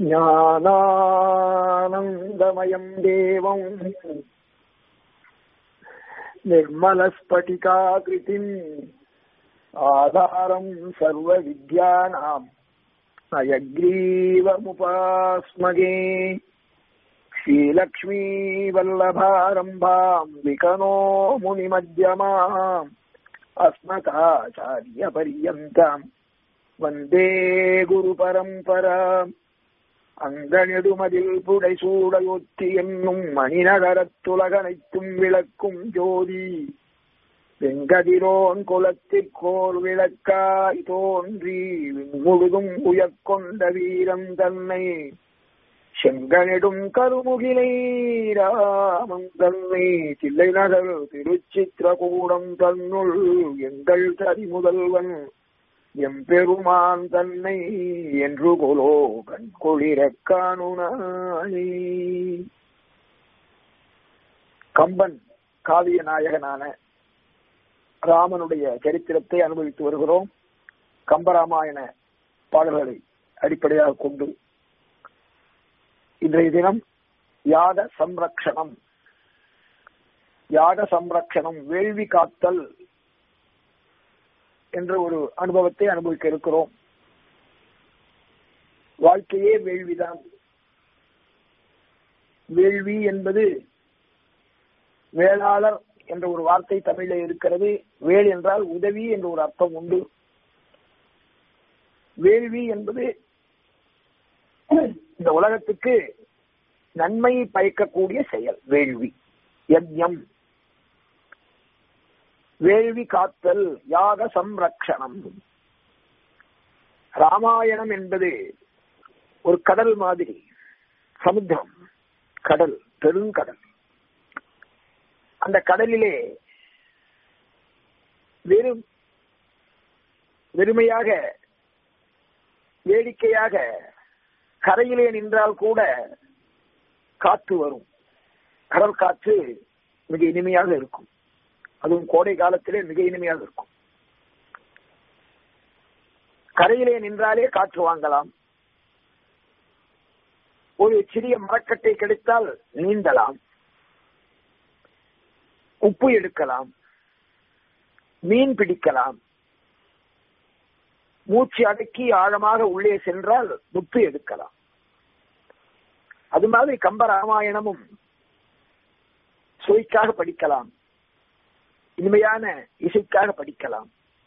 ज्ञानानन्दमयम् देवम् निर्मलस्फटिकाकृतिम् आधारम् सर्वविद्यानाम् अयग्रीवमुपास्मगे श्रीलक्ष्मीवल्लभारम्भाम् विकनो मुनिमध्यमाम् अस्मकाचार्यपर्यन्ताम् வந்தே குரு பரம்பரா அங்கனெடுமதில் புடைசூடையொத்தி என்னும் மணிநகரத்துலகனைத்தும் விளக்கும் ஜோதி வெங்கதிரோன் குலத்திற்கோர் விளக்காய் தோன்றி முழுதும் உயர்கொண்ட வீரம் தன்னை செங்கனிடும் கருமுகிலை ராமம் தன்னை தில்லை நகர் திருச்சித்திரகூடம் தன்னுள் எங்கள் தரி முதல்வன் எம்பெருமான் தன்னை என்று கொலோ கண்குளிரக் காணுனாளே கம்பன் காவிய நாயகனான ராமனுடைய சரித்திரத்தை அனுபவித்து வருகிறோம் கம்பராமாயண பாடல்களை அடிப்படையாக கொண்டு இன்றைய தினம் யாக சம்ரக்ஷணம் யாக சம்ரக்ஷணம் வேள்வி காத்தல் என்ற ஒரு அனுபவத்தை அனுபவிக்க இருக்கிறோம் வாழ்க்கையே வேள்விதான் வேள்வி என்பது வேளாளர் என்ற ஒரு வார்த்தை தமிழில் இருக்கிறது வேள் என்றால் உதவி என்ற ஒரு அர்த்தம் உண்டு வேள்வி என்பது இந்த உலகத்துக்கு நன்மை பயக்கக்கூடிய செயல் வேள்வி யஜ்யம் வேள்வி காத்தல் யாக சம்ரக்ஷணம் ராமாயணம் என்பது ஒரு கடல் மாதிரி சமுத்திரம் கடல் பெருங்கடல் அந்த கடலிலே வெறும் வெறுமையாக வேடிக்கையாக கரையிலே நின்றால் கூட காற்று வரும் கடல் காற்று மிக இனிமையாக இருக்கும் அதுவும் கோடை காலத்திலே மிக இனிமையாக இருக்கும் கரையிலே நின்றாலே காற்று வாங்கலாம் ஒரு சிறிய மரக்கட்டை கிடைத்தால் நீந்தலாம் உப்பு எடுக்கலாம் மீன் பிடிக்கலாம் மூச்சு அடக்கி ஆழமாக உள்ளே சென்றால் முத்து எடுக்கலாம் அது மாதிரி கம்ப ராமாயணமும் சுவைக்காக படிக்கலாம் இனிமையான இசைக்காக படிக்கலாம்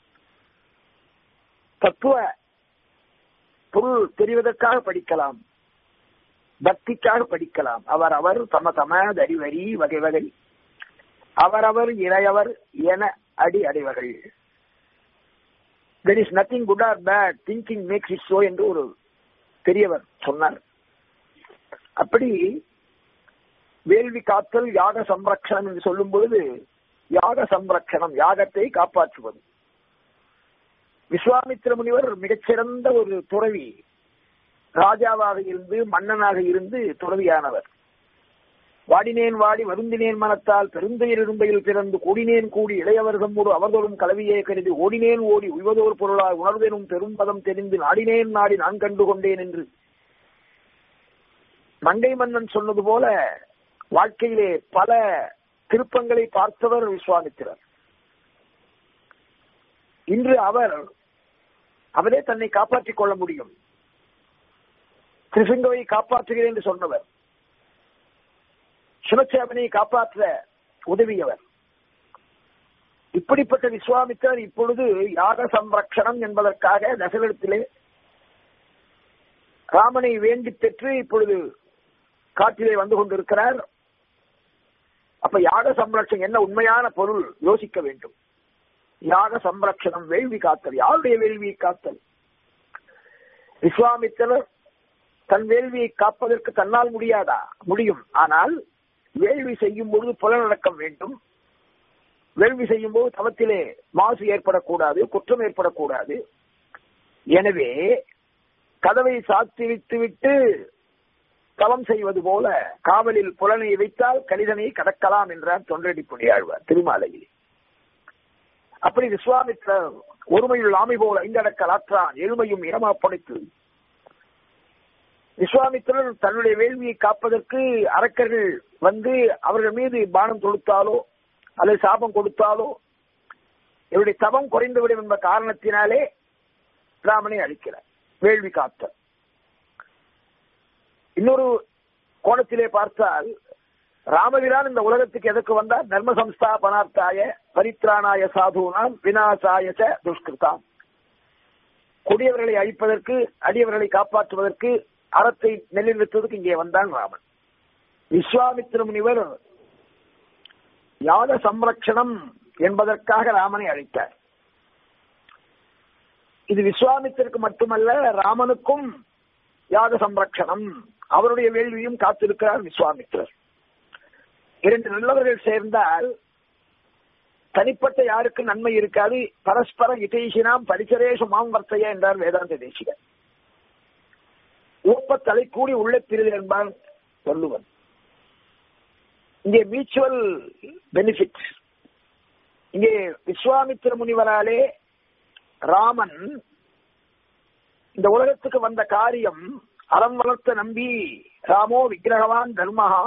தத்துவ பொருள் தெரிவதற்காக படிக்கலாம் பக்திக்காக படிக்கலாம் அவர் அவர் தம தம தரிவரி வகை வகை அவரவர் இளையவர் என அடி அடைவர்கள் there is nothing good or bad thinking makes it so என்று ஒரு பெரியவர் சொன்னார் அப்படி வேள்வி காத்தல் யாக சம்ரக்ஷணம் என்று சொல்லும் பொழுது யாக சம்ரக்ஷணம் யாகத்தை காப்பாற்றுவது விஸ்வாமித்திர முனிவர் மிகச்சிறந்த ஒரு துறவி ராஜாவாக இருந்து மன்னனாக இருந்து துறவியானவர் வாடினேன் வாடி வருந்தினேன் மனத்தால் பெருந்தையர் இரும்பையில் பிறந்து கூடினேன் கூடி இளையவர்கம் ஒரு அவர்தோறும் கலவியே கருதி ஓடினேன் ஓடி உய்வதோர் பொருளாய் உணர்வேனும் பெரும் பதம் தெரிந்து நாடினேன் நாடி நான் கண்டு கொண்டேன் என்று மங்கை மன்னன் சொன்னது போல வாழ்க்கையிலே பல திருப்பங்களை பார்த்தவர் விஸ்வாமித்திரர் இன்று அவர் அவரே தன்னை காப்பாற்றிக் கொள்ள முடியும் திருசிங்கவை காப்பாற்றுகிறேன் என்று சொன்னவர் சிவச்சேவனை காப்பாற்ற உதவியவர் இப்படிப்பட்ட விஸ்வாமித்தர் இப்பொழுது யாக சம்ரக்ஷணம் என்பதற்காக தசரத்திலே ராமனை வேண்டி பெற்று இப்பொழுது காட்டிலே வந்து கொண்டிருக்கிறார் அப்ப யாக சம்ரட்சணம் என்ன உண்மையான பொருள் யோசிக்க வேண்டும் யாக சம்ரட்சணம் வேள்வி காத்தல் யாருடைய வேள்வியை காத்தல் விஸ்வாமித்திரர் தன் வேள்வியை காப்பதற்கு தன்னால் முடியாதா முடியும் ஆனால் வேள்வி செய்யும் பொழுது புலநடக்கம் வேண்டும் வேள்வி செய்யும் போது தவத்திலே மாசு ஏற்படக்கூடாது குற்றம் ஏற்படக்கூடாது எனவே கதவை சாத்தி விட்டு தவம் செய்வது போல காவலில் புலனை வைத்தால் கணிதனை கடக்கலாம் என்றார் தொண்டடி புனியாழ்வார் திருமாலையில் அப்படி விஸ்வாமித்ரர் ஒருமையுள் ஆமை போல ஐந்தடக்கல் ஆற்றான் எருமையும் இனமா படைத்து விஸ்வாமித்திரர் தன்னுடைய வேள்வியை காப்பதற்கு அரக்கர்கள் வந்து அவர்கள் மீது பானம் தொடுத்தாலோ அல்லது சாபம் கொடுத்தாலோ இவருடைய தவம் குறைந்துவிடும் என்ற காரணத்தினாலே ராமனை அழிக்கிறார் வேள்வி காத்தல் இன்னொரு கோணத்திலே பார்த்தால் ராமபிரான் இந்த உலகத்துக்கு எதற்கு வந்தார் தர்ம சம்ஸ்தாபனார்த்தாய பரித்ராணாய சாதுனாம் வினாசாய ச துஷ்கிருதாம் கொடியவர்களை அழிப்பதற்கு அடியவர்களை காப்பாற்றுவதற்கு அறத்தை நிலைநிறுத்துவதற்கு இங்கே வந்தான் ராமன் விஸ்வாமித்திர முனிவர் யாக சம்ரட்சணம் என்பதற்காக ராமனை அழைத்தார் இது விஸ்வாமித்திற்கு மட்டுமல்ல ராமனுக்கும் யாக சம்ரட்சணம் அவருடைய வேள்வியும் காத்திருக்கிறார் விஸ்வாமித்திரர் இரண்டு நல்லவர்கள் சேர்ந்தால் தனிப்பட்ட யாருக்கு நன்மை இருக்காது பரஸ்பர இட்டேசினாம் பரிசரேஷு மாம் வர்த்தைய என்றார் வேதாந்த தேசிகர் ஊப்ப தலை கூடி உள்ள பிரிவு என்பான் சொல்லுவன் இங்கே மியூச்சுவல் பெனிஃபிட் இங்கே விஸ்வாமித்திர முனிவராலே ராமன் இந்த உலகத்துக்கு வந்த காரியம் அறம் வளர்த்த நம்பி ராமோ விக்கிரகவான் தர்மஹா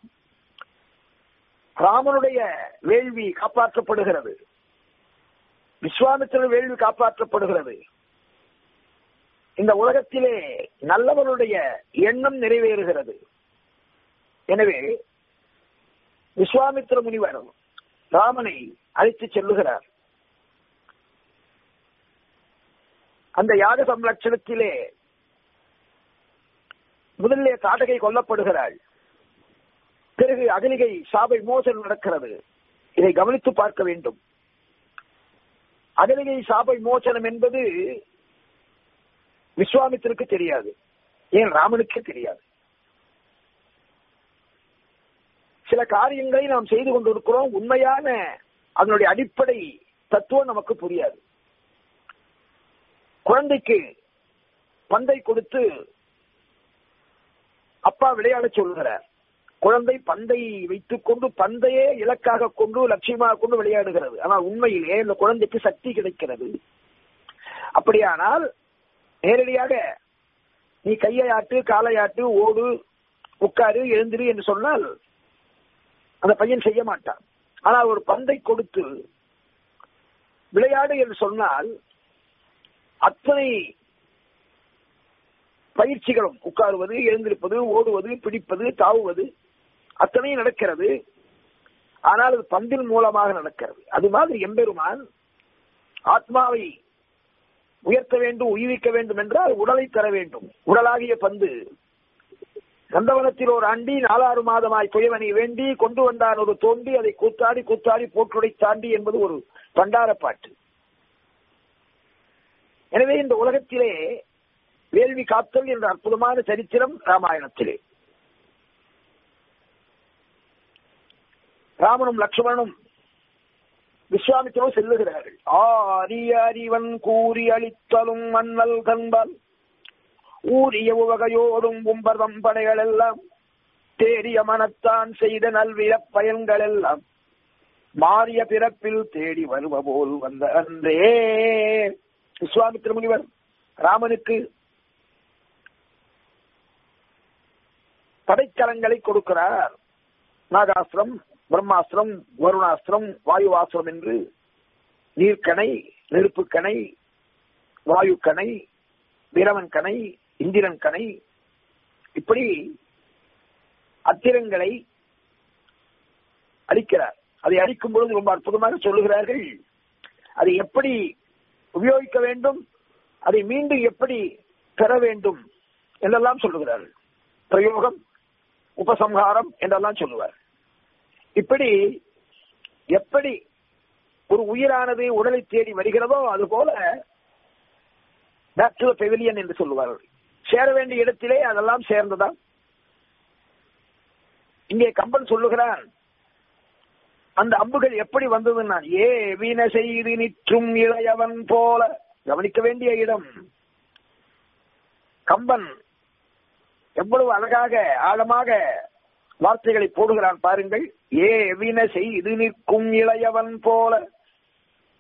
ராமனுடைய வேள்வி காப்பாற்றப்படுகிறது விஸ்வாமித்திரன் வேள்வி காப்பாற்றப்படுகிறது இந்த உலகத்திலே நல்லவருடைய எண்ணம் நிறைவேறுகிறது எனவே விஸ்வாமித்திர முனிவர் ராமனை அழைத்து செல்லுகிறார் அந்த யாக சம்ரட்சணத்திலே முதலிலே தாடகை கொல்லப்படுகிறாள் பிறகு அகலிகை சாபை மோசல் நடக்கிறது இதை கவனித்து பார்க்க வேண்டும் அகலிகை சாபை மோசனம் என்பது விஸ்வாமித்திற்கு தெரியாது ஏன் ராமனுக்கே தெரியாது சில காரியங்களை நாம் செய்து கொண்டிருக்கிறோம் உண்மையான அதனுடைய அடிப்படை தத்துவம் நமக்கு புரியாது குழந்தைக்கு பந்தை கொடுத்து அப்பா விளையாட சொல்கிறார் குழந்தை பந்தை வைத்துக் கொண்டு பந்தையே இலக்காக கொண்டு லட்சியமாக கொண்டு விளையாடுகிறது ஆனால் உண்மையிலே இந்த குழந்தைக்கு சக்தி கிடைக்கிறது அப்படியானால் நேரடியாக நீ கையை ஆட்டு காலை ஆட்டு ஓடு உட்காரு எழுந்திரு என்று சொன்னால் அந்த பையன் செய்ய மாட்டான் ஆனால் ஒரு பந்தை கொடுத்து விளையாடு என்று சொன்னால் அத்தனை பயிற்சிகளும் உட்காருவது எழுந்திருப்பது ஓடுவது பிடிப்பது தாவுவது அத்தனையும் நடக்கிறது ஆனால் அது பந்தின் மூலமாக நடக்கிறது அது மாதிரி எம்பெருமான் ஆத்மாவை உயர்த்த வேண்டும் உயிரிக்க வேண்டும் என்றால் உடலை தர வேண்டும் உடலாகிய பந்து கந்தவனத்தில் ஒரு ஆண்டி நாலாறு மாதமாய் புயவனை வேண்டி கொண்டு வந்தான் ஒரு தோண்டி அதை கூத்தாடி கூத்தாடி போற்றுடை தாண்டி என்பது ஒரு பண்டார பாட்டு எனவே இந்த உலகத்திலே வேள்வி காத்தல் என்ற அற்புதமான சரித்திரம் ராமாயணத்திலே ராமனும் லக்ஷ்மணனும் விஸ்வாமித்திரோ செல்லுகிறார்கள் ஆரிய அறிவன் கூறி அளித்தலும் மன்னல் கண்பால் ஊரிய உவகையோடும் கும்பர்தம் படைகள் எல்லாம் தேடிய மனத்தான் செய்த நல்விய பயன்கள் எல்லாம் மாறிய பிறப்பில் தேடி வருவ போல் வந்த அன்றே விஸ்வாமித்திர முனிவர் ராமனுக்கு படைக்கலங்களை கொடுக்கிறார் நாகாஸ்திரம் பிரம்மாஸ்திரம் வருணாஸ்திரம் வாயுவாஸ்திரம் என்று நீர்க்கணை நெருப்புக்கணை வாயுக்கணை வீரவன் கணை இந்திரன் கணை இப்படி அத்திரங்களை அளிக்கிறார் அதை அளிக்கும் பொழுது ரொம்ப அற்புதமாக சொல்லுகிறார்கள் அதை எப்படி உபயோகிக்க வேண்டும் அதை மீண்டும் எப்படி பெற வேண்டும் என்றெல்லாம் சொல்லுகிறார்கள் பிரயோகம் உபசம்ஹாரம் என்றெல்லாம் சொல்லுவார் இப்படி எப்படி ஒரு உயிரானது உடலை தேடி வருகிறதோ அது போல பேக் டு பெவிலியன் என்று சொல்லுவார்கள் சேர வேண்டிய இடத்திலே அதெல்லாம் சேர்ந்ததா இங்கே கம்பன் சொல்லுகிறான் அந்த அம்புகள் எப்படி வந்தது நான் ஏ வீண செய்து நிற்றும் இளையவன் போல கவனிக்க வேண்டிய இடம் கம்பன் எவ்வளவு அழகாக ஆழமாக வார்த்தைகளை போடுகிறான் பாருங்கள் ஏ வீண செய்து நிற்கும் இளையவன் போல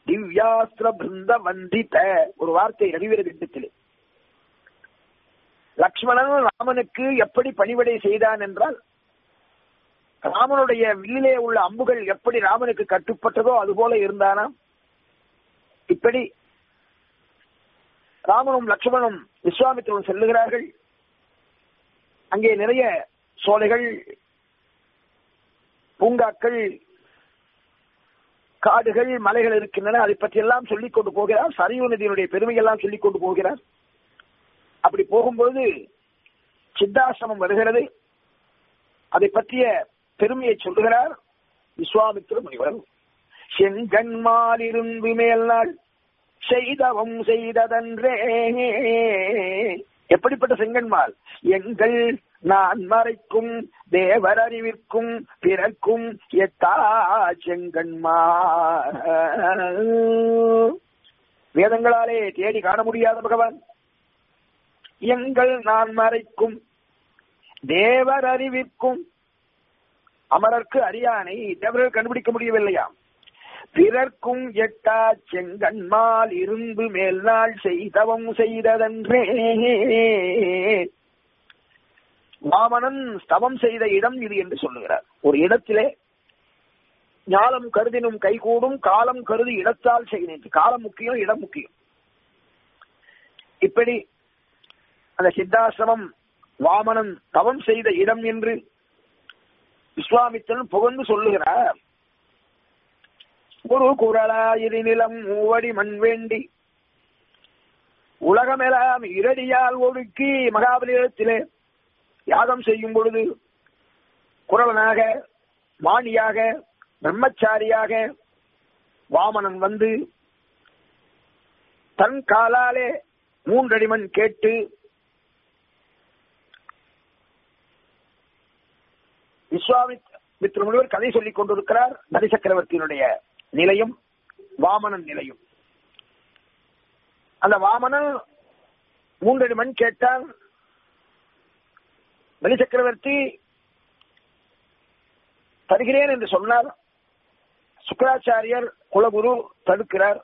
திவ்யாஸ்திர பிருந்த வந்தித்த ஒரு வார்த்தை ரவிவீர திட்டத்திலே லக்ஷ்மணன் ராமனுக்கு எப்படி பணிவிடை செய்தான் என்றால் ராமனுடைய வில்லிலே உள்ள அம்புகள் எப்படி ராமனுக்கு கட்டுப்பட்டதோ அதுபோல இருந்தானாம் இப்படி ராமனும் லக்ஷ்மணனும் விஸ்வாமித்திரனும் செல்லுகிறார்கள் அங்கே நிறைய சோலைகள் பூங்காக்கள் காடுகள் மலைகள் இருக்கின்றன அதை பற்றி எல்லாம் சொல்லிக் கொண்டு போகிறார் சரியு நதியினுடைய பெருமையெல்லாம் சொல்லிக் கொண்டு போகிறார் அப்படி போகும்பொழுது சித்தாசிரமம் வருகிறது அதை பற்றிய பெருமையை சொல்லுகிறார் விஸ்வாமித்திர முனிவர் செங்கண்மாலிருந்து மேல் நாள் செய்தவம் செய்ததன்றே எப்படிப்பட்ட செங்கன்மால் எங்கள் நான் மறைக்கும் தேவர் அறிவிற்கும் பிறக்கும் எத்தா செங்கன்மால் வேதங்களாலே தேடி காண முடியாத பகவான் எங்கள் நான் மறைக்கும் தேவர் அறிவிற்கும் அமரர்க்கு அறியானை தேவர்கள் கண்டுபிடிக்க முடியவில்லையாம் பிறர்க்கும் எட்டா செங்கன்மால் இருந்து மேல் நாள் செய்தவம் செய்ததன்றே வாமனன் ஸ்தவம் செய்த இடம் இது என்று சொல்லுகிறார் ஒரு இடத்திலே ஞாலம் கருதினும் கைகூடும் காலம் கருதி இடத்தால் செய்கிறேன் காலம் முக்கியம் இடம் முக்கியம் இப்படி அந்த சித்தாசிரமம் வாமனன் தவம் செய்த இடம் என்று விஸ்வாமித்தன் புகழ்ந்து சொல்லுகிறார் ஒரு குரலாயிரி நிலம் மூவடி மண் வேண்டி உலகமெல்லாம் இரடியால் ஒடுக்கி மகாபலியத்திலே யாகம் செய்யும் பொழுது குரவனாக வாணியாக பிரம்மச்சாரியாக வாமனன் வந்து தன் காலாலே மூன்றடிமண் கேட்டு விஸ்வாமித்ர முனிவர் கதை சொல்லிக் கொண்டிருக்கிறார் நரி சக்கரவர்த்தியினுடைய நிலையும் வாமனன் நிலையும் அந்த வாமனன் மூன்றடி மண் கேட்டால் பலி சக்கரவர்த்தி தருகிறேன் என்று சொன்னார் சுக்கராச்சாரியர் குலகுரு தடுக்கிறார்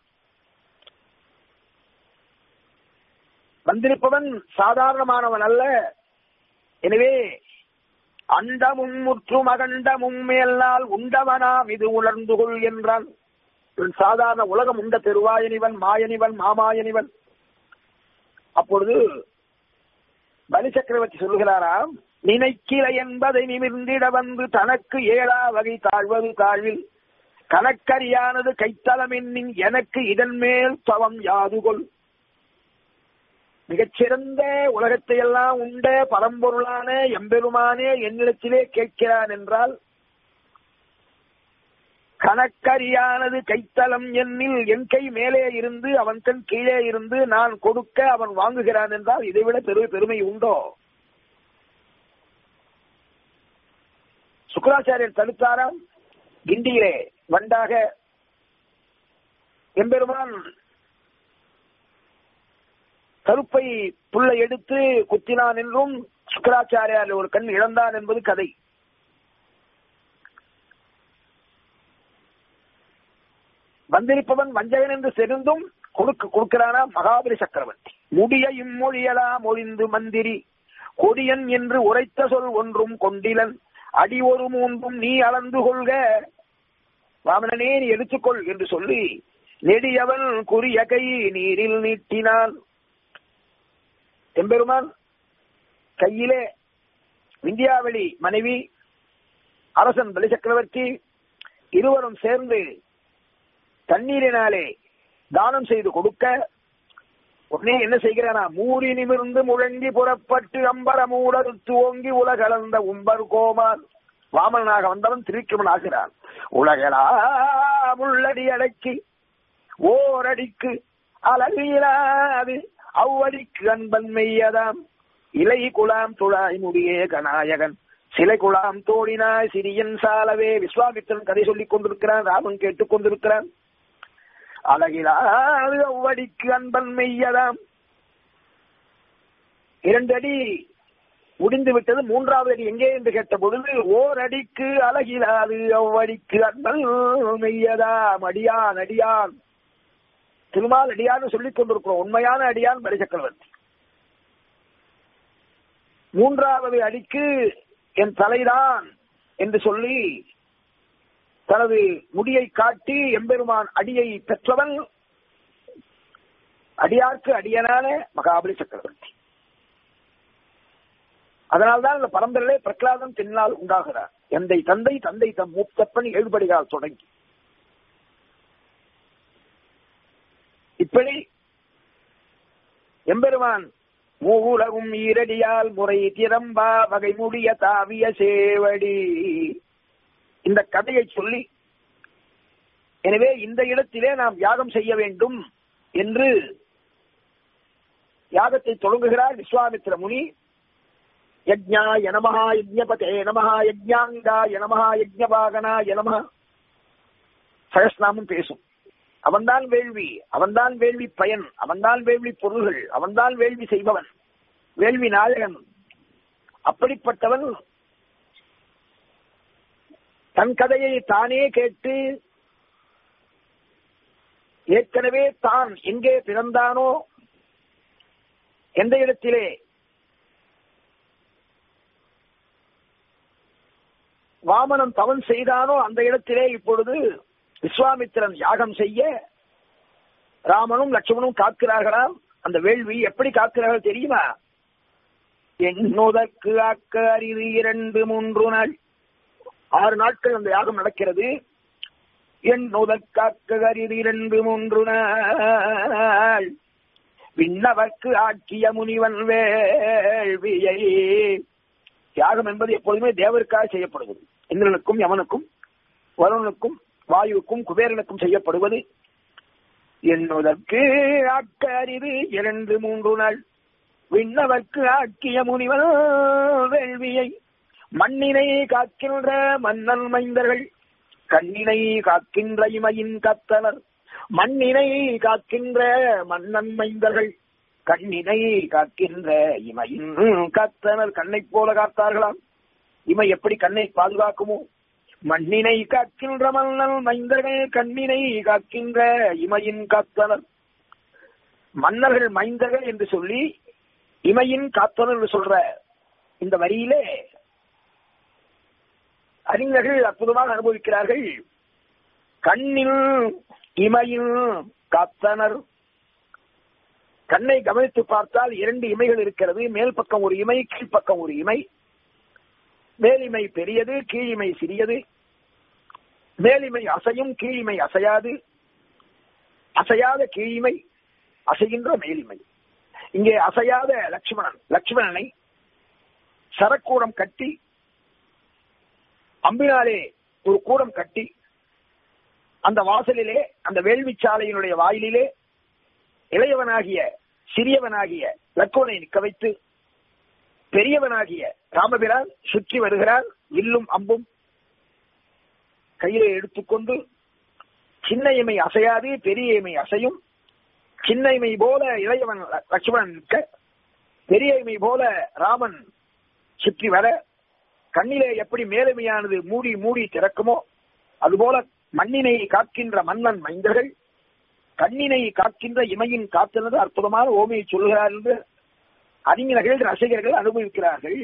வந்திருப்பவன் சாதாரணமானவன் அல்ல எனவே அண்டமும் முற்றும் அகண்டமும் மேலால் உண்டவனாம் இது உணர்ந்து கொள் என்றான் இவன் சாதாரண உலகம் உண்ட தெருவாயனிவன் மாயனிவன் மாமாயனிவன் அப்பொழுது பலி சக்கரவர்த்தி சொல்லுகிறாராம் நினைக்கிற என்பதை நிமிர்ந்திட வந்து தனக்கு ஏழா வகை தாழ்வது தாழ்வில் கணக்கறியானது கைத்தலம் என்னின் எனக்கு இதன் மேல் தவம் யாதுகொள் மிகச்சிறந்த உலகத்தை எல்லாம் உண்ட பரம்பொருளான எம்பெருமானே என்னிடத்திலே கேட்கிறான் என்றால் கணக்கறியானது கைத்தலம் என்னில் என் கை மேலே இருந்து அவன் கண் கீழே இருந்து நான் கொடுக்க அவன் வாங்குகிறான் என்றால் இதைவிட பெரு பெருமை உண்டோ சுக்கராச்சாரியர் தடுத்தாராம் கிண்டியிலே வண்டாக எம்பெருமான் கருப்பை புல்லை எடுத்து குத்தினான் என்றும் சுக்கராச்சாரியார் ஒரு கண் இழந்தான் என்பது கதை வந்திருப்பவன் வஞ்சகன் என்று தெரிந்தும் கொடுக்க கொடுக்கிறானா மகாபலி சக்கரவர்த்தி முடிய இம்மொழியலாம் ஒழிந்து மந்திரி கொடியன் என்று உரைத்த சொல் ஒன்றும் கொண்டிலன் அடி ஒரு மூன்றும் நீ அளந்து கொள்க வாமனனே நீ எடுத்துக்கொள் என்று சொல்லி நெடியவன் குறிய கை நீரில் நீட்டினான் எம்பெருமான் கையிலே விந்தியாவளி மனைவி அரசன் பலி சக்கரவர்த்தி இருவரும் சேர்ந்து தண்ணீரினாலே தானம் செய்து கொடுக்க உடனே என்ன செய்கிறானா மூறி நிமிர்ந்து முழங்கி புறப்பட்டு அம்பர மூடறுத்து ஓங்கி உலகளந்த உம்பர் கோமான் வாமனாக வந்தவன் திருக்கிரமன் ஆகிறான் உலகளா உள்ளடி அடக்கி ஓரடிக்கு அழகிலாது அவ்வடிக்கு அன்பன் மெய்யதாம் இலை குலாம் துழாய் முடியே கநாயகன் சிலை குலாம் தோடினாய் சிறியன் சாலவே விஸ்வாமித்திரன் கதை சொல்லிக் கொண்டிருக்கிறான் ராமன் கேட்டுக் கொண்டிருக்கிறான் அழகிலாது அவ்வடிக்கு அன்பன் மெய்யதாம் இரண்டு அடி முடிந்து விட்டது மூன்றாவது அடி எங்கே என்று கேட்ட பொழுது ஓர் அடிக்கு அழகிலாது அவ்வடிக்கு அன்பன் மெய்யதாம் அடியான் அடியான் திருமால் அடியான்னு சொல்லிக் கொண்டிருக்கிறோம் உண்மையான அடியான் பலி சக்கரவர்த்தி மூன்றாவது அடிக்கு என் தலைதான் என்று சொல்லி தனது முடியை காட்டி எம்பெருமான் அடியை பெற்றவன் அடியார்க்கு அடியனான மகாபலி சக்கரவர்த்தி அதனால்தான் இந்த பரம்பரையிலே பிரகலாதன் தென்னால் உண்டாகிறார் எந்தை தந்தை தந்தை தம் மூத்தப்பன் எழுபடிகால் தொடங்கி இப்படி எம்பெருமான் மூலகும் ஈரடியால் முறை திறம்பா வகை முடிய தாவிய சேவடி இந்த கதையை சொல்லி எனவே இந்த இடத்திலே நாம் யாகம் செய்ய வேண்டும் என்று யாகத்தை தொடங்குகிறார் விஸ்வாமித்திர முனி யஜ்ஞா யனமஹா யஜ்ஞபதே நமஹா யஜ்ஞாங்கா யனமஹா யஜ்ஞபாகனா யனமஹா சகஸ்நாமம் பேசும் அவன்தான் வேள்வி அவன்தான் வேள்வி பயன் அவன்தான் வேள்வி பொருள்கள் அவன்தான் வேள்வி செய்பவன் வேள்வி நாயகன் அப்படிப்பட்டவன் தன் கதையை தானே கேட்டு ஏற்கனவே தான் எங்கே பிறந்தானோ எந்த இடத்திலே வாமனன் தவன் செய்தானோ அந்த இடத்திலே இப்பொழுது விஸ்வாமித்திரன் யாகம் செய்ய ராமனும் லட்சுமணும் காக்கிறார்களாம் அந்த வேள்வி எப்படி காக்கிறார்கள் தெரியுமா என்னுதற்கு ஆக்க அரிது இரண்டு மூன்று நாள் ஆறு நாட்கள் அந்த யாகம் நடக்கிறது என்னுதற்காக்க அரிது இரண்டு மூன்று நாள் விண்ணவர்க்கு ஆக்கிய முனிவன் வேள்வியை தியாகம் என்பது எப்போதுமே தேவருக்காக செய்யப்படுவது இந்திரனுக்கும் யமனுக்கும் வருணனுக்கும் வாயுவுக்கும் குபேரனுக்கும் செய்யப்படுவது என்னுதற்கு ஆக்க அரிது இரண்டு மூன்று நாள் விண்ணவர்க்கு ஆக்கிய முனிவன் வேள்வியை மண்ணினை காக்கின்ற மன்னன் மைந்தர்கள் கண்ணினை காக்கின்ற இமையின் கத்தனர் மண்ணினை காக்கின்ற மன்னன் மைந்தர்கள் கண்ணினை காக்கின்ற இமையின் கத்தனர் கண்ணை போல காத்தார்களாம் இமை எப்படி கண்ணை பாதுகாக்குமோ மண்ணினை காக்கின்ற மன்னன் மைந்தர்கள் கண்ணினை காக்கின்ற இமையின் காத்தனர் மன்னர்கள் மைந்தர்கள் என்று சொல்லி இமையின் காத்தனர் என்று சொல்ற இந்த வரியிலே அறிஞர்கள் அற்புதமாக அனுபவிக்கிறார்கள் கண்ணில் இமையில் காத்தனர் கண்ணை கவனித்து பார்த்தால் இரண்டு இமைகள் இருக்கிறது மேல் பக்கம் ஒரு இமை கீழ்ப்பக்கம் ஒரு இமை மேலிமை பெரியது கீழிமை சிறியது மேலிமை அசையும் கீழிமை அசையாது அசையாத கீழிமை அசைகின்ற மேலிமை இங்கே அசையாத லட்சுமணன் லட்சுமணனை சரக்கூடம் கட்டி அம்பினாலே ஒரு கூடம் கட்டி அந்த வாசலிலே அந்த வேள்விச்சாலையினுடைய வாயிலிலே இளையவனாகிய சிறியவனாகிய லக்கோனை நிற்க வைத்து பெரியவனாகிய ராமபிரான் சுற்றி வருகிறார் வில்லும் அம்பும் கையிலே எடுத்துக்கொண்டு சின்ன இமை அசையாது பெரிய இமை அசையும் சின்ன இமை போல இளையவன் லட்சுமணன் நிற்க பெரிய இமை போல ராமன் சுற்றி வர கண்ணிலே எப்படி மேலுமையானது மூடி மூடி திறக்குமோ அதுபோல மண்ணினை காக்கின்ற மன்னன் மைந்தர்கள் கண்ணினை காக்கின்ற இமையின் காத்தனது அற்புதமான ஓமையை சொல்கிறார் என்று அறிஞர்கள் ரசிகர்கள் அனுபவிக்கிறார்கள்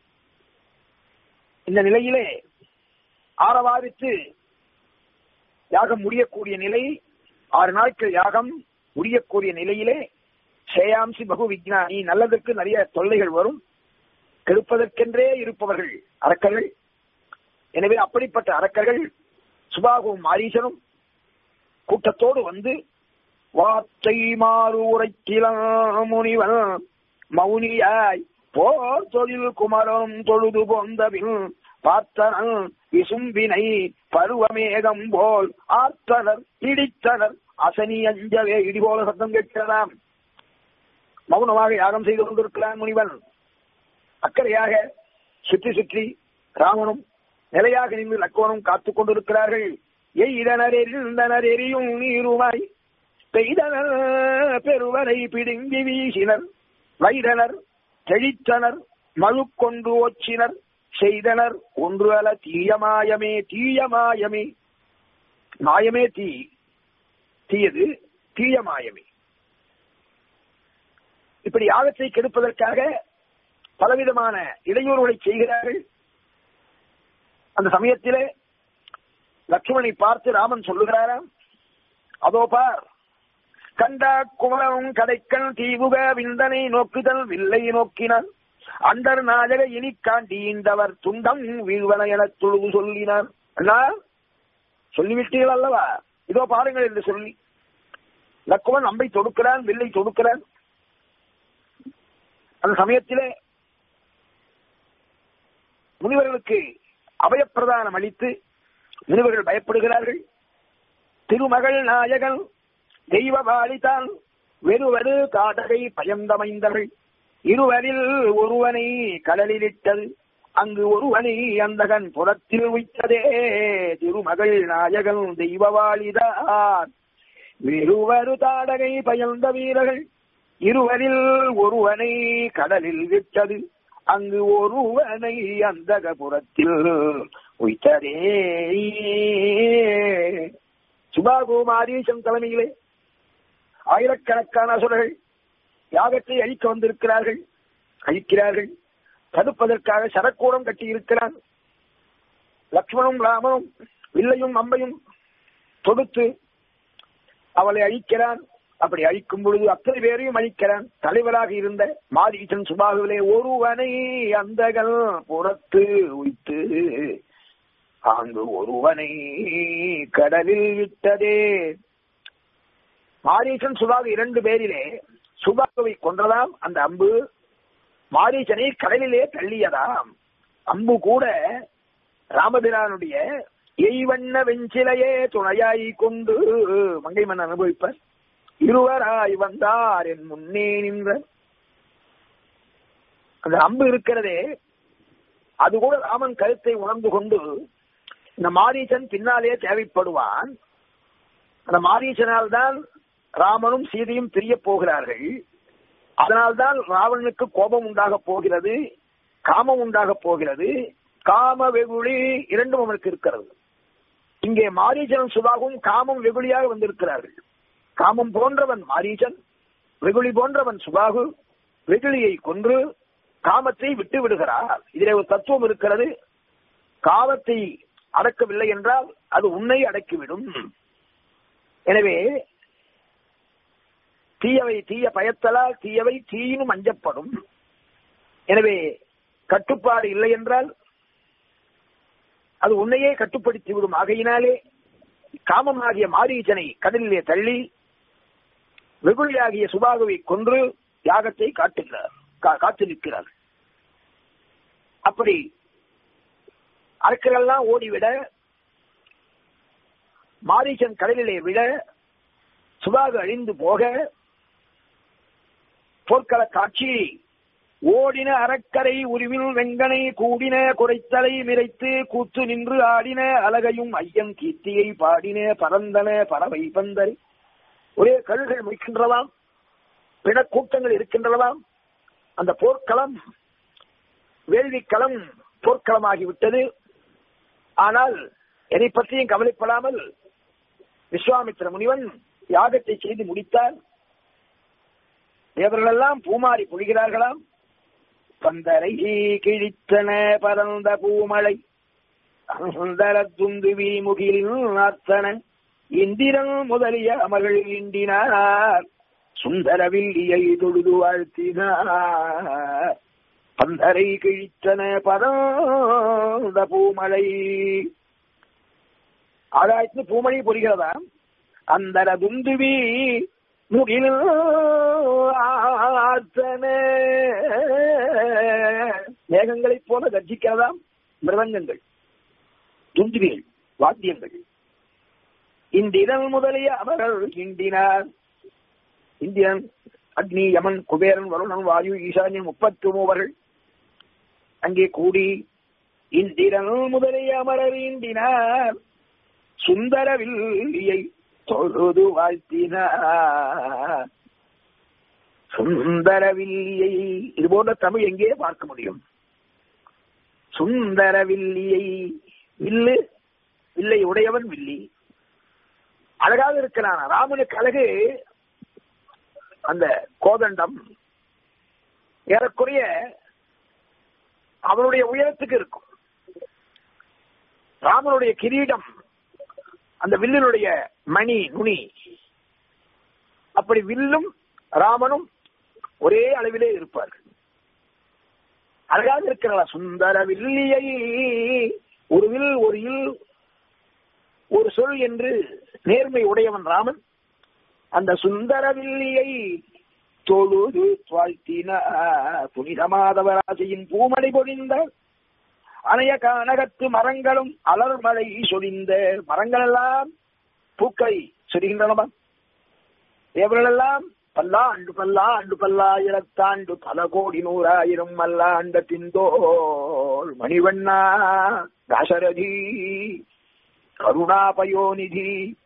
இந்த நிலையிலே ஆரவாரித்து யாகம் முடியக்கூடிய நிலை ஆறு நாட்கள் யாகம் முடியக்கூடிய நிலையிலே சேயாம்சி பகு விஜானி நல்லதற்கு நிறைய தொல்லைகள் வரும் கெடுப்பதற்கென்றே இருப்பவர்கள் அரக்கர்கள் எனவே அப்படிப்பட்ட அரக்கர்கள் சுபாகவும் மாரீசனும் கூட்டத்தோடு வந்து வார்த்தை மாறு உரைக்கிலாம் முனிவன் மௌனியாய் போர் தொழில் குமரனும் தொழுது போந்தபின் பார்த்தனன் விசும்பினை பருவமேகம் போல் ஆர்த்தனர் இடித்தனர் அசனி அஞ்சவே இடிபோல சத்தம் கேட்கிறதாம் மௌனமாக யாகம் செய்து கொண்டிருக்கிறான் முனிவன் அக்கறையாக சுற்றி சுற்றி ராமனும் நிலையாக நின்று லக்கோனும் காத்துக் கொண்டிருக்கிறார்கள் எய்தனர் எரிந்தனர் எரியும் நீருமாய் பெய்தனர் பெருவரை பிடுங்கி வீசினர் வைரனர் தெளித்தனர் மழு கொண்டு ஒச்சினர் செய்தனர் ஒன்று அல தீயமாயமே தீயமாயமே மாயமே தீ தீயது தீயமாயமே இப்படி யாகத்தை கெடுப்பதற்காக பலவிதமான இடையூறுகளை செய்கிறார்கள் அந்த சமயத்திலே லட்சுமணனை பார்த்து ராமன் சொல்லுகிறாராம் அதோ பார் கண்டா குமரனும் கடைக்கண் தீவுக விந்தனை நோக்குதல் வில்லை நோக்கினான் அண்டர் நாயக இனி காண்டீண்டவர் துண்டம் வீழ்வன என தொழுது சொல்லினார் அண்ணா சொல்லிவிட்டீர்கள் அல்லவா இதோ பாருங்கள் என்று சொல்லி லக்குவன் அம்பை தொடுக்கிறான் வில்லை தொடுக்கிறான் அந்த சமயத்திலே முனிவர்களுக்கு அபயப்பிரதானம் அளித்து முனிவர்கள் பயப்படுகிறார்கள் திருமகள் நாயகன் தெய்வ பாலிதான் வெறுவரு காடகை பயந்தமைந்தவள் இருவரில் ஒருவனை கடலிலிட்டது அங்கு ஒருவனை அந்தகன் புறத்தில் வைத்ததே திருமகள் நாயகன் தெய்வவாளிதான் வெறுவரு தாடகை பயந்த வீரர்கள் இருவரில் ஒருவனை கடலில் விட்டது அங்கு ஒருவனை அந்தகபுரத்தில் உய்த்ததே சுபாகுமாரீசன் தலைமையிலே ஆயிரக்கணக்கான அசுரர்கள் யாகத்தை அழிக்க வந்திருக்கிறார்கள் அழிக்கிறார்கள் தடுப்பதற்காக சரக்கூடம் கட்டியிருக்கிறான் லக்ஷ்மணும் ராமனும் வில்லையும் அம்பையும் தொடுத்து அவளை அழிக்கிறான் அப்படி அழிக்கும் பொழுது அத்தனை பேரையும் அழிக்கிறான் தலைவராக இருந்த மாரீசன் சுபாகுவிலே ஒருவனை அந்தகள் புறத்து உய்த்து அங்கு ஒருவனை கடலில் விட்டதே மாரீசன் சுபாகு இரண்டு பேரிலே சுபாகுவை கொன்றதாம் அந்த அம்பு மாரீசனை கடலிலே தள்ளியதாம் அம்பு கூட ராமபிரானுடைய எய்வண்ண வெஞ்சிலையே துணையாய் கொண்டு மங்கை மன்னன் அனுபவிப்பார் இருவராய் வந்தார் என் முன்னே நின்ற அந்த அம்பு இருக்கிறதே அது கூட ராமன் கருத்தை உணர்ந்து கொண்டு இந்த மாரீசன் பின்னாலே தேவைப்படுவான் அந்த மாரீசனால் தான் ராமனும் சீதையும் பிரிய போகிறார்கள் அதனால்தான் ராவணனுக்கு கோபம் உண்டாக போகிறது காமம் உண்டாக போகிறது காம வெகுளி இரண்டும் அவனுக்கு இருக்கிறது இங்கே மாரீசனும் சுபாகவும் காமம் வெகுளியாக வந்திருக்கிறார்கள் காமம் போன்றவன் மாரீசன் வெகுளி போன்றவன் சுபாகு வெகுளியை கொன்று காமத்தை விட்டு விடுகிறார் இதிலே ஒரு தத்துவம் இருக்கிறது காமத்தை அடக்கவில்லை என்றால் அது உன்னை அடக்கிவிடும் எனவே தீயவை தீய பயத்தலால் தீயவை தீயினும் அஞ்சப்படும் எனவே கட்டுப்பாடு இல்லை என்றால் அது உன்னையே கட்டுப்படுத்தி விடும் ஆகையினாலே காமமாகிய மாரீச்சனை கடலிலே தள்ளி வெகுளியாகிய சுபாகுவை கொன்று யாகத்தை காட்டுகிறார் காத்து நிற்கிறார் அப்படி அரக்கரெல்லாம் ஓடிவிட மாரீசன் கடலிலே விட சுபாகு அழிந்து போக போர்க்கள காட்சி ஓடின அறக்கரை உருவில் வெங்கனை கூடின குறைத்தலை மிரைத்து கூத்து நின்று ஆடின அழகையும் ஐயன் கீர்த்தியை பாடின பரந்தன பறவை பந்தரை ஒரே கழுகள் முடிக்கின்றதாம் பிணக்கூட்டங்கள் இருக்கின்றதாம் அந்த போர்க்களம் வேள்விக்களம் போர்க்களமாகிவிட்டது ஆனால் எதை பற்றியும் கவலைப்படாமல் விஸ்வாமித்திர முனிவன் யாகத்தை செய்து முடித்தார் தேவர்களெல்லாம் பூமாரி பொழிகிறார்களாம் பந்தரை கிழித்தன பரந்த பூமலை சுந்தர துந்துவி முகிலில் நார்த்தன இந்திரன் முதலிய அமர்கள் இண்டினார் சுந்தர வில்லியை தொழுது வாழ்த்தினார் பந்தரை கிழித்தன பரந்த பூமலை ஆகாயத்து பூமழை பொறிகிறதா அந்தர துந்துவி முகில் ஆத்தன மேகங்களைப் போல கர்ஜிக்கிறதாம் மிருதங்கங்கள் துந்துவிகள் வாத்தியங்கள் இந்திரன் முதலிய அவர்கள் கிண்டினார் இந்திரன் அக்னி யமன் குபேரன் வருணன் வாயு ஈசான்யன் முப்பத்து மூவர்கள் அங்கே கூடி இந்திரன் முதலிய அமரர் ஈண்டினார் சுந்தரவில்லியை தொழுது வாழ்த்தினார் சுந்தரவில்லியை இது போன்ற தமிழ் எங்கே பார்க்க முடியும் சுந்தரவில்லியை வில்லு வில்லை உடையவன் வில்லி அழகாக இருக்கிறான் ராமனுக்கு அழகு அந்த கோதண்டம் ஏறக்குறைய அவனுடைய உயரத்துக்கு இருக்கும் ராமனுடைய கிரீடம் அந்த வில்லினுடைய மணி நுனி அப்படி வில்லும் ராமனும் ஒரே அளவிலே இருப்பார்கள் அழகாக இருக்கிறா சுந்தர வில்லியை ஒரு வில் ஒரு இல் ஒரு சொல் என்று நேர்மை உடையவன் ராமன் அந்த சுந்தர வில்லியை தொழுது வாழ்த்தின புனிதமாதவராசியின் பூமணி பொழிந்த அணைய கனகத்து மரங்களும் அலர்மலை சொரிந்த மரங்கள் எல்லாம் பூக்களை சொரிகின்றனவா தேவர்கள் எல்லாம் பல்லாண்டு பல்லாண்டு பல்லாயிரத்தாண்டு பல கோடி நூறாயிரம் மல்லாண்ட பிந்தோள் மணிவண்ணா தாசரதி கருணாபயோநிதி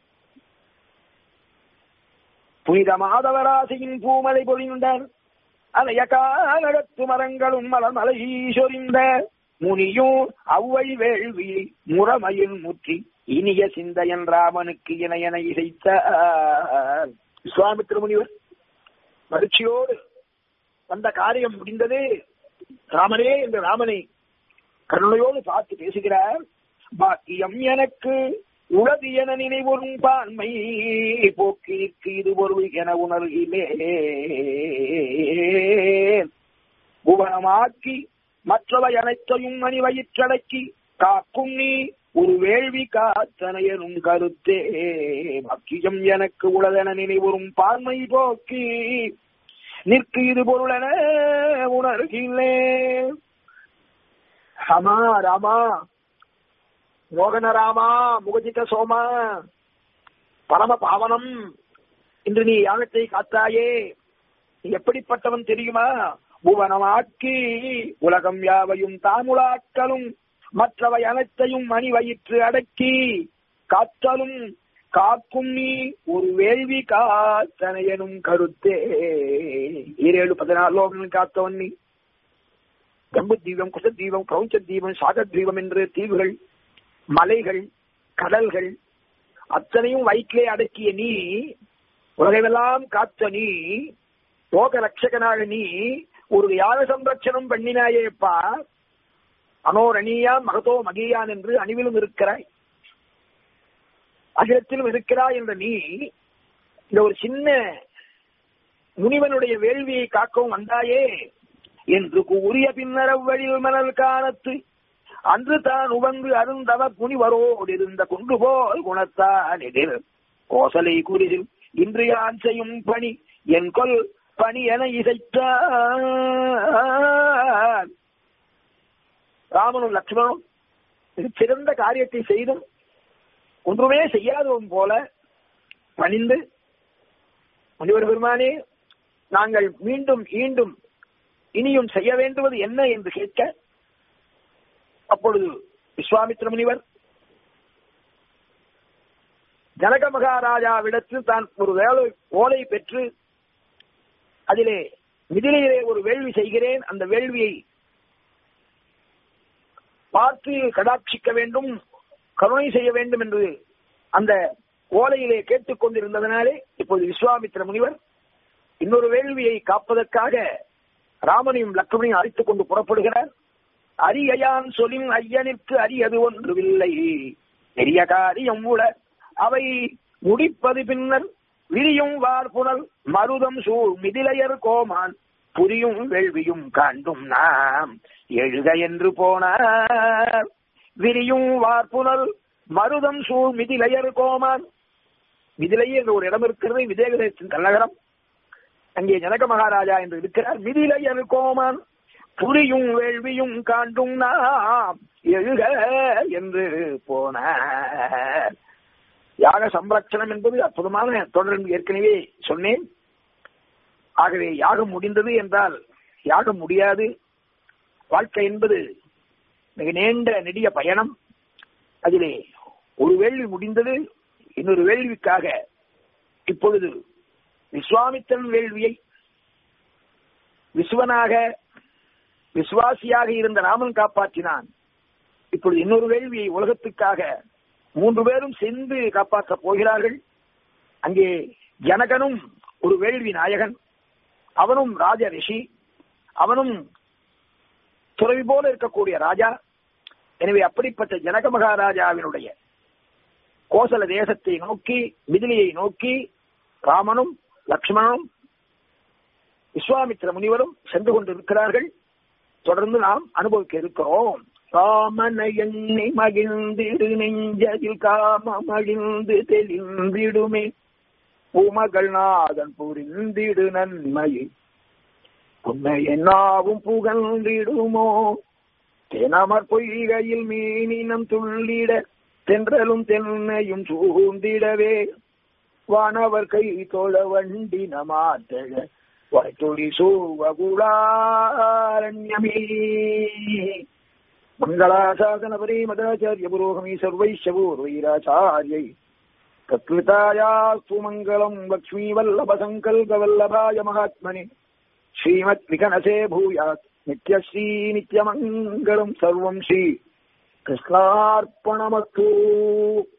புனித மாதவராசியின் பூமலை பொழிந்தார் அலைய காலகத்து மரங்களும் மலமலை சொரிந்த முனியும் அவ்வை வேள்வி முறமையில் முற்றி இனிய சிந்தையன் ராமனுக்கு இணையன இசைத்த விஸ்வாமித்திர முனிவர் மகிழ்ச்சியோடு வந்த காரியம் முடிந்தது ராமனே என்று ராமனை கருணையோடு பார்த்து பேசுகிறார் பாக்கியம் எனக்கு உளது என நினைவொரும் பான்மை போக்கிற்கு இது பொருள் என உணர்கிலே புவனமாக்கி மற்றவை அனைத்தையும் மணி வயிற்றடக்கி காக்கும் நீ ஒரு வேள்வி காத்தனையனும் கருத்தே பக்கியம் எனக்கு உளதென நினைவரும் பார்மை போக்கி நிற்கு இது பொருளென உணர்கின்றேன் ராமா ராமா மோகன ராமா முகஜித சோமா பரம பாவனம் இன்று நீ யாகத்தை காத்தாயே நீ எப்படிப்பட்டவன் தெரியுமா புவனமாக்கி உலகம் யாவையும் தாமுலாக்களும் மற்றவை அனைத்தையும் மணி வயிற்று அடக்கி காத்தலும் காக்கும் நீ ஒரு வேள்வி காத்தனையனும் கருத்தே ஈரேழு பதினாலு லோகங்கள் காத்தவன் நீ ஜம்பு தீபம் குச தீபம் கவுஞ்ச தீபம் சாகர் தீபம் என்று தீவுகள் மலைகள் கடல்கள் அத்தனையும் வயிற்றிலே அடக்கிய நீ உலகமெல்லாம் காத்த நீ லோக ரட்சகனாக நீ ஒரு யாக சம்ரட்சணம் பண்ணினாயேப்பா அனோரணியா மகதோ மகியான் என்று அணிவிலும் இருக்கிறாய் அகிலத்திலும் இருக்கிறாய் என்ற நீ இந்த ஒரு சின்ன முனிவனுடைய வேள்வியை காக்கவும் வந்தாயே என்று கூறிய பின்னர் அவ்வழியில் மணல் காணத்து அன்று தான் உவந்து அருந்தவ புனிவரோடு இருந்த கொண்டு போல் குணத்தான் எதிர் கோசலை குறிதில் இன்று யான் செய்யும் பணி என் கொல் பணி என இசைத்தான் ராமனும் லட்சுமணும் சிறந்த காரியத்தை செய்தும் ஒன்றுமே செய்யாதவன் போல பணிந்து முனிவர் பெருமானே நாங்கள் மீண்டும் ஈண்டும் இனியும் செய்ய வேண்டுவது என்ன என்று கேட்க அப்பொழுது விஸ்வாமித்திர முனிவர் ஜனக மகாராஜாவிடத்தில் தான் ஒரு வேலை ஓலை பெற்று அதிலே மிதிலையிலே ஒரு வேள்வி செய்கிறேன் அந்த வேள்வியை பார்த்து கடாட்சிக்க வேண்டும் கருணை செய்ய வேண்டும் என்று அந்த ஓலையிலே கேட்டுக் கொண்டிருந்ததனாலே இப்போது விஸ்வாமித்திர முனிவர் இன்னொரு வேள்வியை காப்பதற்காக ராமனையும் லக்ஷ்மணையும் அழைத்துக் கொண்டு புறப்படுகிறார் அரியயான் சொலின் ஐயனிற்கு அரியது ஒன்றுமில்லை பெரிய காரியம் உள அவை முடிப்பது பின்னர் விரியும் வார்புணல் மருதம் சூழ் மிதிலையர் கோமான் புரியும் வேள்வியும் காண்டும் நாம் எழுக என்று போனார் விரியும் வார்புணல் மருதம் சூழ் மிதிலையர் கோமான் மிதிலை என்ற ஒரு இடம் இருக்கிறது விஜயகதேசத்தின் தலைநகரம் அங்கே ஜனக மகாராஜா என்று இருக்கிறார் மிதிலையர் கோமான் புரியும் வேள்வியும் காண்டும் நாம் எழுக என்று போனார் யாக சம்ரட்சணம் என்பது அற்புதமான தொடர் என்று ஏற்கனவே சொன்னேன் ஆகவே யாகம் முடிந்தது என்றால் யாகம் முடியாது வாழ்க்கை என்பது மிக நீண்ட நெடிய பயணம் அதிலே ஒரு வேள்வி முடிந்தது இன்னொரு வேள்விக்காக இப்பொழுது விஸ்வாமித்திரன் வேள்வியை விஸ்வனாக விசுவாசியாக இருந்த ராமன் காப்பாற்றினான் இப்பொழுது இன்னொரு வேள்வியை உலகத்துக்காக மூன்று பேரும் சேர்ந்து காப்பாற்றப் போகிறார்கள் அங்கே ஜனகனும் ஒரு வேள்வி நாயகன் அவனும் ராஜ ரிஷி அவனும் துறவி போல இருக்கக்கூடிய ராஜா எனவே அப்படிப்பட்ட ஜனக மகாராஜாவினுடைய கோசல தேசத்தை நோக்கி மிதிலியை நோக்கி ராமனும் லக்ஷ்மணனும் விஸ்வாமித்திர முனிவரும் சென்று கொண்டிருக்கிறார்கள் தொடர்ந்து நாம் அனுபவிக்க இருக்கிறோம் காமனை எண்ணி மகிழ்ந்திடு நெஞ்சதில் காமம் அழிந்து தெளிந்திடுமே பூமகள் நாதன் புரிந்திடு நன்மையை உண்மை என்னாவும் புகழ்ந்திடுமோ தெனமர் பொய்கையில் மீனினம் துள்ளிட தென்றலும் தென்னையும் சூழ்ந்திடவே வானவர் கை தோழ வண்டி நமாத்தழ வாய்த்தொழி சூவகுளாரண்யமே மங்களாசாசன பரே மதாச்சாரிய புரோகமி சர்வைஷபூர்வைராச்சாரியை தத்விதாயாஸ்து மங்களம் லக்ஷ்மீ வல்லப சங்கல்ப வல்லபாய மகாத்மனே ஸ்ரீமத் விகனசே பூயாத் நித்யஸ்ரீ நித்யமங்கலம் சர்வம் ஸ்ரீ கிருஷ்ணார்ப்பணமஸ்து